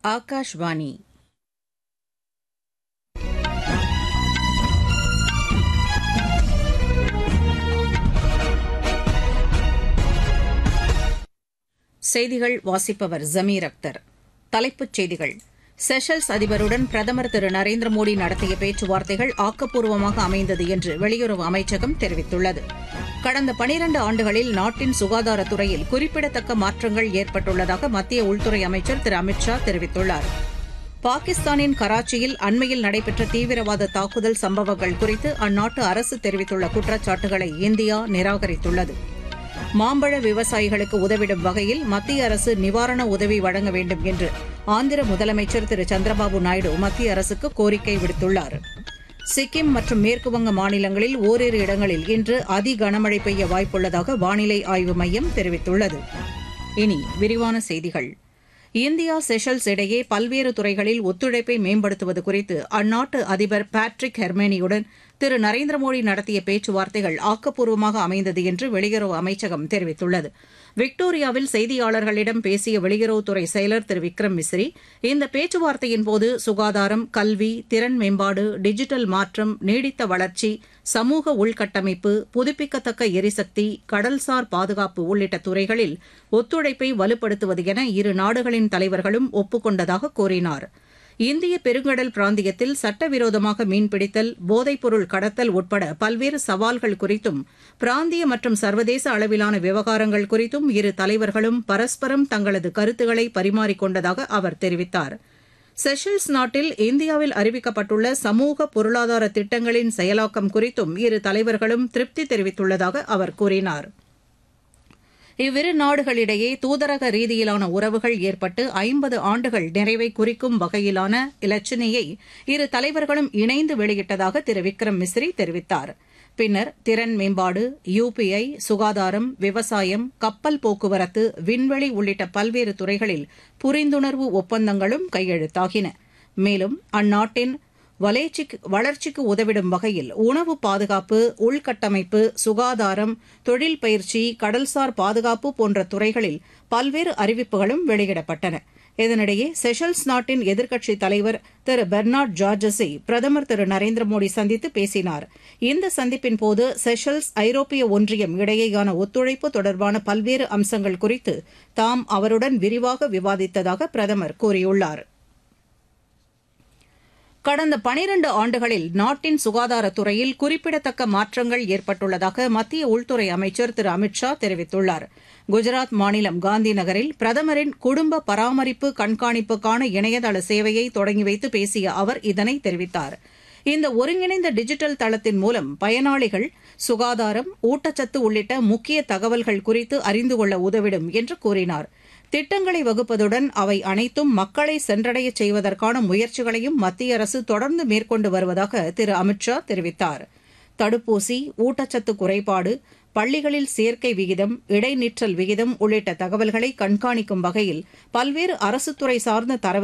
ஆகாஷ்வாணி செய்திகள் வாசிப்பவர் ஜமீர் அக்தர் தலைப்புச் செய்திகள் செஷல்ஸ் அதிபருடன் பிரதமர் திரு நரேந்திர மோடி நடத்திய பேச்சுவார்த்தைகள் ஆக்கப்பூர்வமாக அமைந்தது என்று வெளியுறவு அமைச்சகம் தெரிவித்துள்ளது கடந்த பனிரண்டு ஆண்டுகளில் நாட்டின் சுகாதாரத்துறையில் குறிப்பிடத்தக்க மாற்றங்கள் ஏற்பட்டுள்ளதாக மத்திய உள்துறை அமைச்சர் திரு அமித் ஷா தெரிவித்துள்ளார் பாகிஸ்தானின் கராச்சியில் அண்மையில் நடைபெற்ற தீவிரவாத தாக்குதல் சம்பவங்கள் குறித்து அந்நாட்டு அரசு தெரிவித்துள்ள குற்றச்சாட்டுகளை இந்தியா நிராகரித்துள்ளது மாம்பழ விவசாயிகளுக்கு உதவிடும் வகையில் மத்திய அரசு நிவாரண உதவி வழங்க வேண்டும் என்று ஆந்திர முதலமைச்சர் திரு சந்திரபாபு நாயுடு மத்திய அரசுக்கு கோரிக்கை விடுத்துள்ளார் சிக்கிம் மற்றும் மேற்குவங்க மாநிலங்களில் ஓரிரு இடங்களில் இன்று அதி கனமழை பெய்ய வாய்ப்புள்ளதாக வானிலை ஆய்வு மையம் தெரிவித்துள்ளது இனி விரிவான செய்திகள் இந்தியா செஷல்ஸ் இடையே பல்வேறு துறைகளில் ஒத்துழைப்பை மேம்படுத்துவது குறித்து அந்நாட்டு அதிபர் பேட்ரிக் ஹெர்மேனியுடன் திரு நரேந்திர மோடி நடத்திய பேச்சுவார்த்தைகள் ஆக்கப்பூர்வமாக அமைந்தது என்று வெளியுறவு அமைச்சகம் தெரிவித்துள்ளது விக்டோரியாவில் செய்தியாளர்களிடம் பேசிய வெளியுறவுத்துறை செயலர் திரு விக்ரம் மிஸ்ரி இந்த பேச்சுவார்த்தையின்போது சுகாதாரம் கல்வி திறன் மேம்பாடு டிஜிட்டல் மாற்றம் நீடித்த வளர்ச்சி சமூக உள்கட்டமைப்பு புதுப்பிக்கத்தக்க எரிசக்தி கடல்சார் பாதுகாப்பு உள்ளிட்ட துறைகளில் ஒத்துழைப்பை வலுப்படுத்துவது என இரு நாடுகளின் தலைவர்களும் ஒப்புக் கூறினார் இந்திய பெருங்கடல் பிராந்தியத்தில் சட்டவிரோதமாக மீன்பிடித்தல் போதைப்பொருள் கடத்தல் உட்பட பல்வேறு சவால்கள் குறித்தும் பிராந்திய மற்றும் சர்வதேச அளவிலான விவகாரங்கள் குறித்தும் இரு தலைவர்களும் பரஸ்பரம் தங்களது கருத்துக்களை பரிமாறிக்கொண்டதாக அவர் தெரிவித்தார் செஷல்ஸ் நாட்டில் இந்தியாவில் அறிவிக்கப்பட்டுள்ள சமூக பொருளாதார திட்டங்களின் செயலாக்கம் குறித்தும் இரு தலைவர்களும் திருப்தி தெரிவித்துள்ளதாக அவர் கூறினார் இவ்விரு நாடுகளிடையே தூதரக ரீதியிலான உறவுகள் ஏற்பட்டு ஐம்பது ஆண்டுகள் நிறைவை குறிக்கும் வகையிலான இலச்சினையை இரு தலைவர்களும் இணைந்து வெளியிட்டதாக திரு விக்ரம் மிஸ்ரி தெரிவித்தார் பின்னர் திறன் மேம்பாடு யுபிஐ சுகாதாரம் விவசாயம் கப்பல் போக்குவரத்து விண்வெளி உள்ளிட்ட பல்வேறு துறைகளில் புரிந்துணர்வு ஒப்பந்தங்களும் கையெழுத்தாகின மேலும் அந்நாட்டின் வளர்ச்சிக்கு உதவிடும் வகையில் உணவு பாதுகாப்பு உள்கட்டமைப்பு சுகாதாரம் தொழில் பயிற்சி கடல்சார் பாதுகாப்பு போன்ற துறைகளில் பல்வேறு அறிவிப்புகளும் வெளியிடப்பட்டன இதனிடையே செஷல்ஸ் நாட்டின் எதிர்க்கட்சித் தலைவர் திரு பெர்னார்ட் ஜார்ஜஸை பிரதமர் திரு நரேந்திர மோடி சந்தித்து பேசினார் இந்த சந்திப்பின்போது செஷல்ஸ் ஐரோப்பிய ஒன்றியம் இடையேயான ஒத்துழைப்பு தொடர்பான பல்வேறு அம்சங்கள் குறித்து தாம் அவருடன் விரிவாக விவாதித்ததாக பிரதமர் கூறியுள்ளாா் கடந்த பனிரண்டு ஆண்டுகளில் நாட்டின் சுகாதாரத்துறையில் குறிப்பிடத்தக்க மாற்றங்கள் ஏற்பட்டுள்ளதாக மத்திய உள்துறை அமைச்சர் திரு அமித் ஷா தெரிவித்துள்ளார் குஜராத் மாநிலம் காந்தி நகரில் பிரதமரின் குடும்ப பராமரிப்பு கண்காணிப்புக்கான இணையதள சேவையை தொடங்கி வைத்து பேசிய அவர் இதனை தெரிவித்தார் இந்த ஒருங்கிணைந்த டிஜிட்டல் தளத்தின் மூலம் பயனாளிகள் சுகாதாரம் ஊட்டச்சத்து உள்ளிட்ட முக்கிய தகவல்கள் குறித்து அறிந்து கொள்ள உதவிடும் என்று கூறினார் திட்டங்களை வகுப்பதுடன் அவை அனைத்தும் மக்களை சென்றடைய செய்வதற்கான முயற்சிகளையும் மத்திய அரசு தொடர்ந்து மேற்கொண்டு வருவதாக திரு அமித் ஷா தெரிவித்தார் தடுப்பூசி ஊட்டச்சத்து குறைபாடு பள்ளிகளில் சேர்க்கை விகிதம் இடைநிற்றல் விகிதம் உள்ளிட்ட தகவல்களை கண்காணிக்கும் வகையில் பல்வேறு அரசுத்துறை சார்ந்த தரவு